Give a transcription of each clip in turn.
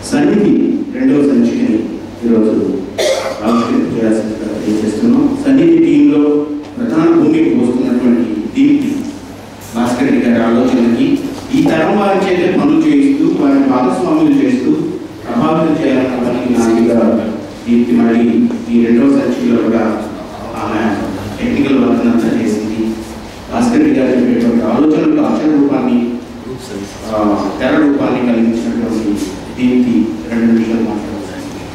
సన్నిధి రెండవ సంచికని ఈరోజు ఆవిష్కరణ చేయాల్సిందిగా తెలియజేస్తున్నాం సన్నిధి టీంలో ప్రధాన భూమికి పోస్తున్నటువంటి దీప్తి భాస్కర్ రెడ్డి గారి ఆలోచనకి ఈ తరం వారి చేత పనులు చేయిస్తూ వారిని భాగస్వాములు చేస్తూ ప్రభావితం చేయాలన్న పనికి నాలుగుగా దీప్తి మళ్ళీ ఈ రెండవ సంచికలో కూడా ఆమె టెక్నికల్ వర్క్ అంతా చేసింది భాస్కర్ రెడ్డి గారు చెప్పేటువంటి ఆలోచనలకు అక్షర రూపాన్ని ఆ, తెర రూపాన్ని కలిగించినటువంటి దీనికి రెండు నిమిషాలు మాట్లాడాలి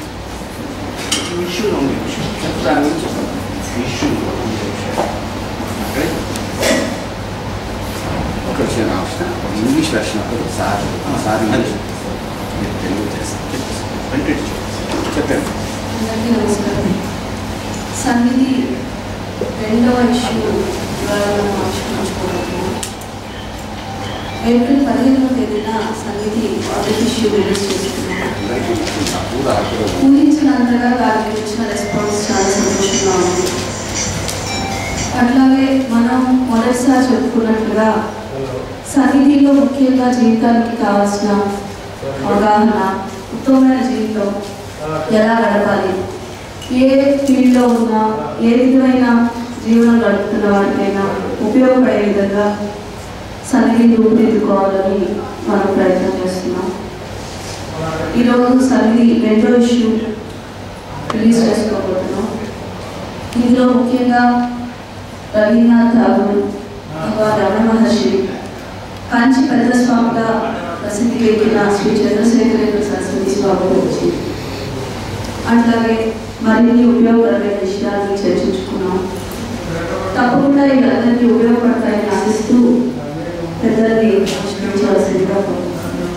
ఒక విషయం రాసిన ఇంగ్లీష్ వెర్షన్ అప్పుడు సార్ సార్ ఇంగ్లీష్ మీరు తెలుగు చేస్తారు చెప్పండి అందరికీ నమస్కారం సన్నిధి రెండవ ఇష్యూ ఇవాళ మనం ఆవిష్కరించుకోబోతున్నాం ఏప్రిల్ పదిహేనవ తేదీన సన్నిధి ఆడిట్ ఇష్యూ రిలీజ్ చేస్తున్నాం అందరికీ పూరా అప్పుడు ఊహించినంతగా దానికి వచ్చిన రెస్పాన్స్ చాలా సంతోషంగా ఉంది అట్లాగే మనం మొదటిసారి చెప్పుకున్నట్లుగా సన్నిధిలో ముఖ్యంగా జీవితానికి కావాల్సిన అవగాహన ఉత్తమమైన జీవితం ఎలా గడపాలి ఏ ఫీల్డ్లో ఉన్నా ఏ విధమైన జీవనం గడుపుతున్న వారికైనా ఉపయోగపడే విధంగా సన్నిధిని రూపుదిద్దుకోవాలని మనం ప్రయత్నం చేస్తున్నాం ఈరోజు సన్నిధి రెండో ఇష్యూ రిలీజ్ చేసుకోబోతున్నాం ఇందులో ముఖ్యంగా రవీంద్రనాథ్ ఠాగూర్ భగవాన్ రమణ మహర్షి కాంచి పెద్ద స్వామిగా ప్రసిద్ధి ఎక్కిన శ్రీ చంద్రశేఖరేంద్ర సరస్వతి స్వామి గురించి అట్లాగే మరిన్ని ఉపయోగకరమైన విషయాన్ని చర్చించుకున్నాం తప్పకుండా ఇవి అందరికీ ఉపయోగపడతాయని ఆశిస్తూ పెద్దల్ని ఆవిష్కరించాల్సిందిగా కోరుతున్నాను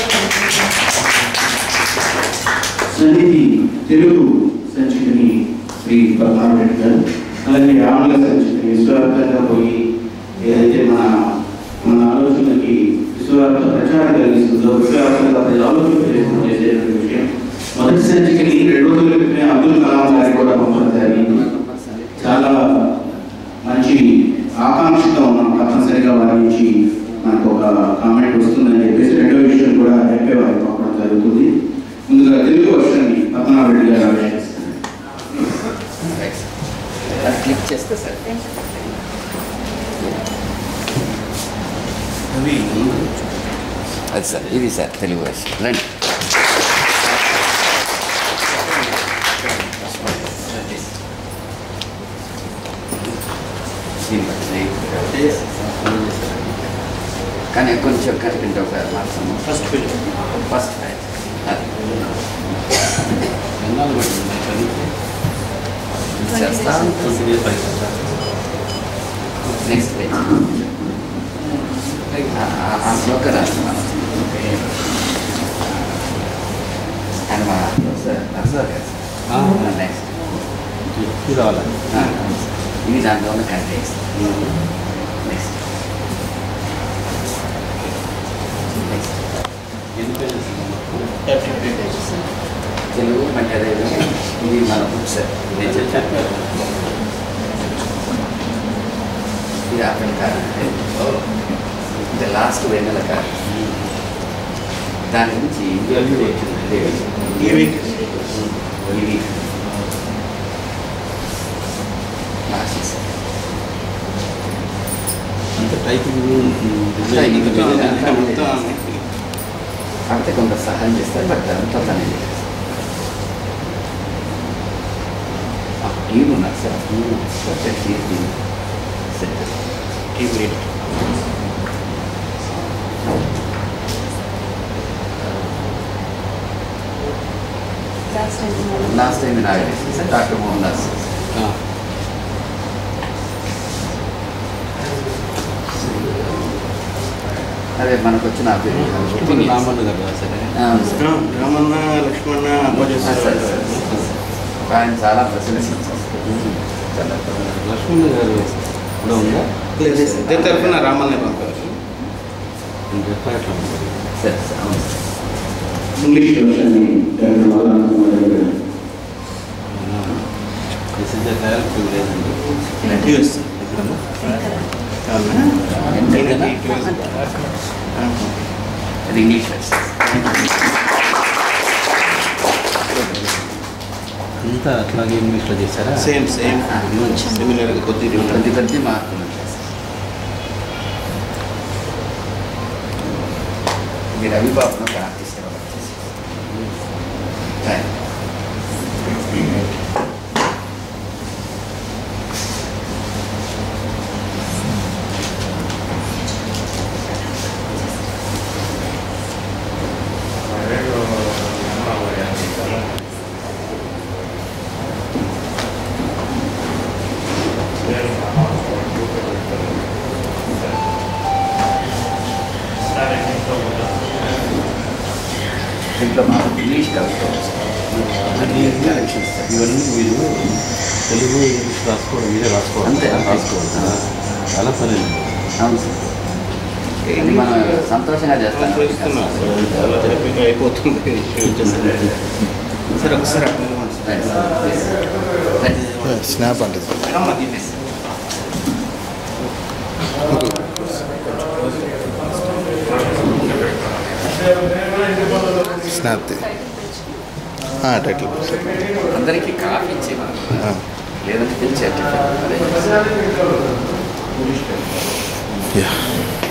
సన్నిధి తెలుగు సంచికని శ్రీ పద్మారావు రెడ్డి గారు అలాగే ఆంగ్ల సంచికని విశ్వవ్యాప్తంగా పోయి ఏదైతే మన మన ఆలోచనకి విశ్వవ్యాప్త ప్రచారం కలిగిస్తుందో విశ్వవ్యాప్తంగా ప్రజలు ఆలోచన చేసేటువంటి విషయం మొదటి సంచికని రెండు రోజుల క్రితమే అబ్దుల్ కలాం గారికి కూడా పంపడం జరిగింది చాలా మంచి ఆకాంక్షగా ఉన్నాం తప్పనిసరిగా వారి నుంచి మనకు ఒక కామెంట్ వస్తుందని చెప్పేసి రెండో విషయం కూడా రేపే వారికి పంపడం జరుగుతుంది ముందుగా తెలుగు వర్షాన్ని పద్మనాభ రెడ్డి గారు ఆవిష్కరిస్తారు అది క్లిక్ చేస్తే సరే అది సార్ ఇది సార్ తెలుగు వెర్షన్ రండి దీన్ని బట్టి కానీ కొంచెం కరెక్ట్ ఒక మార్చము ఫస్ట్ ఫిల్మ్ ఫస్ట్ అది చేస్తా నెక్స్ట్ పేజ్ ఆ శ్లోక రాస్తున్నాను అండ్ మా సార్ సార్ నెక్స్ట్ ఇది దాంట్లో ఉన్న కంటెక్స్ట్ నెక్స్ట్ నెక్స్ట్ తెలుగు అంటే అదే విధంగా ఇది మన బుక్ సార్ నేను చెప్పాను ఇది అక్కడ కాదు ఇది లాస్ట్ వెన్నెల కాదు దాని గురించి ఈ వీక్ ఇది లాస్ట్ సార్ అంత టైపింగ్ కాకపోతే కొంత సహాయం చేస్తారు బట్ అంతా తనే టీం ఉన్నారు sir team set team lead last time inauguration sir doctor Mohan Das అదే మనకు వచ్చిన opinions. రామన్న గారు సరే అవును సార్. రామన్న లక్ష్మణ ఆ, సార్, సార్, సార్. ఆయన చాలా ప్రశంసించారు చాలా లక్ష్మణ్ గారు కూడా ఉందా ఇద్దరు తరఫున రామన్నే పంపారు ఇంకా ఎట్లా ఉంది? సరే సార్ అవును సార్ ఇంగ్లీష్ వర్షాన్ని doctor Maulana Kumar garu this is the direct లేదండి యూఎస్ అది ఇంగ్లీష్ వెర్షన్ అంతా అట్లాగే ఇంగ్లీష్లో చేశారా సేమ్ సేమ్ సిమిలర్ కొద్దిగా కొద్ది కొద్ది మార్పులు ఉంటాయి ఇది రవిబాబును ఒక ఆర్టిస్ట్ దీంట్లో మాకు ఇంగ్లీష్ కవిత్వం అది ఇవన్నీ మీరు తెలుగు ఇంగ్లీష్ రాసుకోవడం మీరే రాసుకోవాలి అంతే, అంతే. రాసుకోవాలి చాలా పని ఉంది. అవును సార్ ఇది మనం సంతోషంగా చేస్తాం చూస్తున్నా చాలా హ్యాపీగా అయిపోతుంది సరే ఒకసారి అట్లా ఇవ్వండి సార్. రైట్ రైట్ స్నాప్ అంటే అమ్మ, దీన్ని. స్నాప్ టైటిల్ అందరికీ కాఫీ ఇచ్చేవారు లేదంటే పిలిచి యా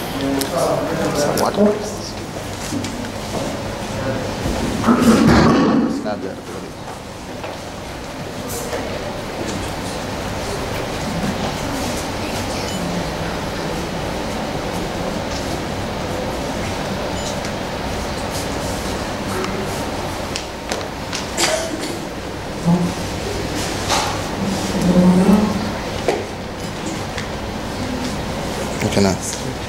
స్నాప్ జాగ్రత్త ఓకేనా